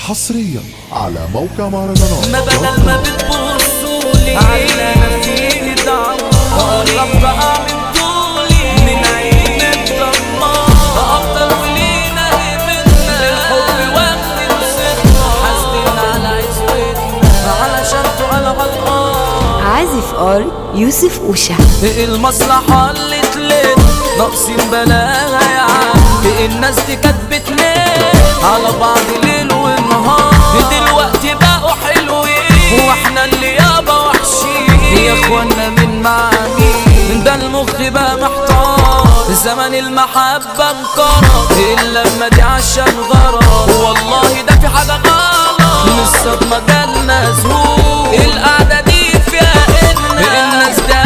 حصريا على موقع مهرجانات ما بدل ما بتبصولي على فيه دعوة قربت اعمل طولي من عين الضمان افضل ولينا هبتنا للحب واخد وسطنا حاسدين على عزوتنا علشان تقال غلطان عازف ار يوسف اوشا المصلحة اللي تلت ناقصين بلاها يا عم الناس دي كانت بتنام على بعض ليل ونهار دلوقتي بقوا حلوين واحنا اللي يابا وحشين يا اخوانا من معانين ده المخ بقى محتار زمن المحبة انقرض الا لما دي عشان غرض والله ده في حاجة غلط من الصدمة جالنا زهور القعدة دي فيها ان الناس ده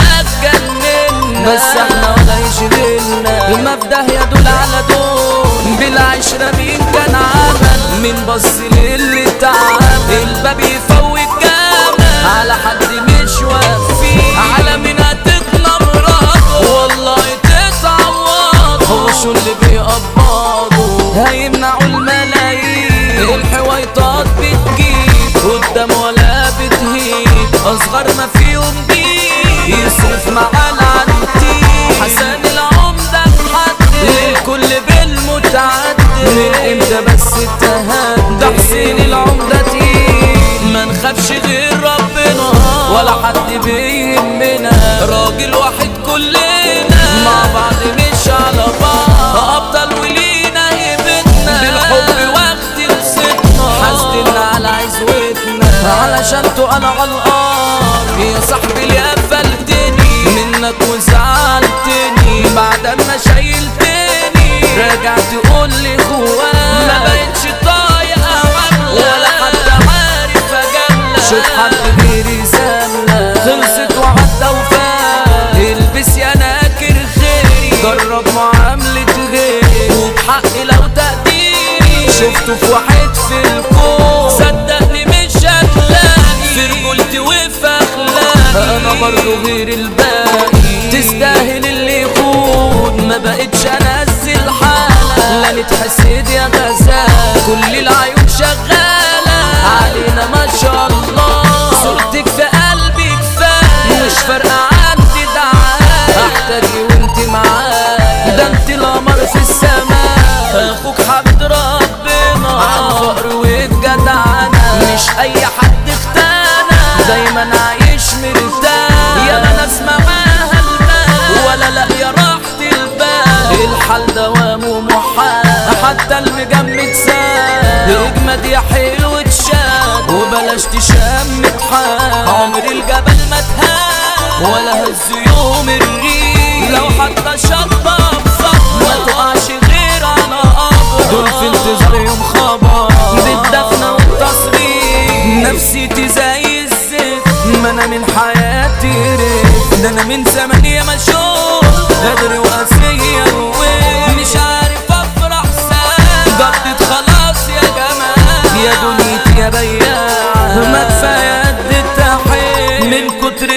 هتجننا بس احنا ولا يشغلنا ما في داهية دول على دول بالعشرة مين كان عمل مين بص للي تعمل الباب يفوت جمل على حد مش وافي على مين هتتنمرض والله تتعوض هو شو اللي بيقبضوا هيمنعوا الملايين الحويطات بتجيب قدام ولا بتهيب اصغر ما فيهم بيه يصرف مع العنتيب حسن العمدة محدد للكل بالمتعدد من امتى بس اتهد ده حسين العمدة تقيل ما نخافش غير ربنا ولا حد بيهمنا راجل واحد كلنا مع بعض مش على بعض ابطال ولينا هيبتنا بالحب واخد وسطنا حاسدين على عزوتنا علشان انا غلطان يا صاحبي اللي قفلتني منك وزعلتني بعد ما شايلتني راجع تقول لي خوان ما بقتش طايق عملة ولا حد عارف اجاملك شوف حد غيري زملة خلصت وعدى وفات البس يا ناكر خيري جرب معاملة غيري وبحقي لو تقديري شفته في واحد في الكون صدقني مش هتلاقي في رجولتي وفي اخلاقي انا برضو غير الباقي تستاهل اللي يخون ما بقتش انزل حالة لا نتحسد يا غزال كل العيون شغالة علينا ما شاء الله صورتك في قلبي كفاية مش فارقة عندي دعاية احتاجي وانت معايا ده انت القمر في السماء اخوك حمد ربنا عن فقر وبجدعنة مش اي حد اختانا دايما عايش مرتاح يا ما ناس معاها المال ولا لا يا راحة البال الحال دوامه محال حتى المجمد سال اجمد يا حلو تشاد وبلاش تشمت حال عمر الجبل ما تهان ولا هز يوم الريح لو حتى شطة بصف ما تقعش غير على قبر دول في انتظار يوم خبر بالدفنة والتصريح نفسيتي زي الزيت ما انا من حياتي ريت ده انا من زمان يا ما شوف قادر وقاسية ومش عارف افرح ساعة جدت خلاص يا جماعة يا دنيتي يا بياعة ما كفاية قد التحية من كتر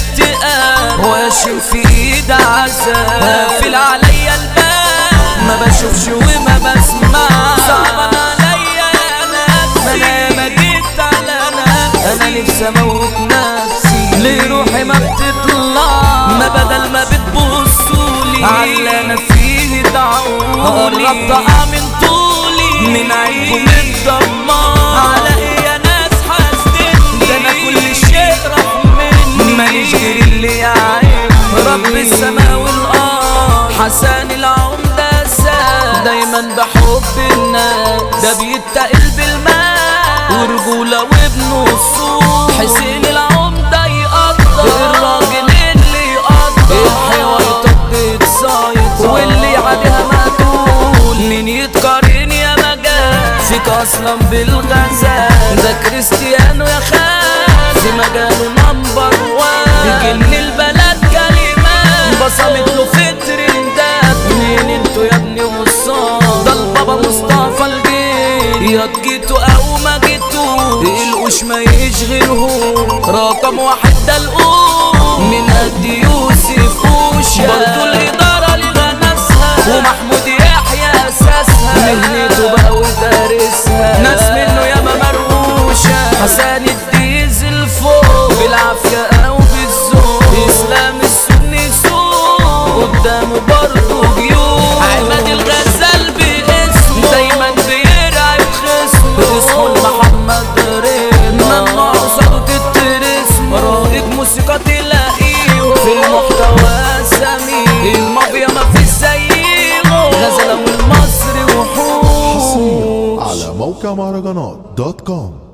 الاكتئاب واشم في ايد عذاب قافل عليا الباب ما بشوفش وما بسمع صعبان عليا يا ناس ما انا ما جيت على نفسي انا نفسي اموت نفسي ليه روحي ما بتطلع ما بدل ما بتبصولي على انا فيه دعوني قربت من طولي من عيب من ضمان على ايه يا ناس حاسدني ده انا كل شيء راح مني ماليش غير اللي يعيب رب السماء والارض حسن العمدة ساد دايما بحب الناس ده بيتقل بالماء ورجولة وابن الصوت حسين العمدة يقدر الراجل اللي يقدر الحوار بتصايد واللي عليها مقتول مين يتقارن يا مجال فيك اصلا بالغزال ده كريستيانو يا خال في مجاله نمبر وان بجن البلد كلمات بصمت له في ترندات مين انتوا يا ابني وصال ده البابا مصطفى الجيل يا جيتوا او ما جيتوا القوش ما يشغلهوش رقم واحد ده القوش من قد يوسف اوشا برضو الاداره لغى نفسها ومحمود يحيى اساسها مهنته بقى ودارسها ناس منه ياما قدامه برضه جيوب عماد الغزال باسمه دايما بيرعب خصمه اسمه محمد رضا ممنوع قصاده تترسم رائد موسيقى تلاقيه في المحتوى سمير المافيا ما في زيه غزلة والمصري وحوش على موقع مهرجانات دوت كوم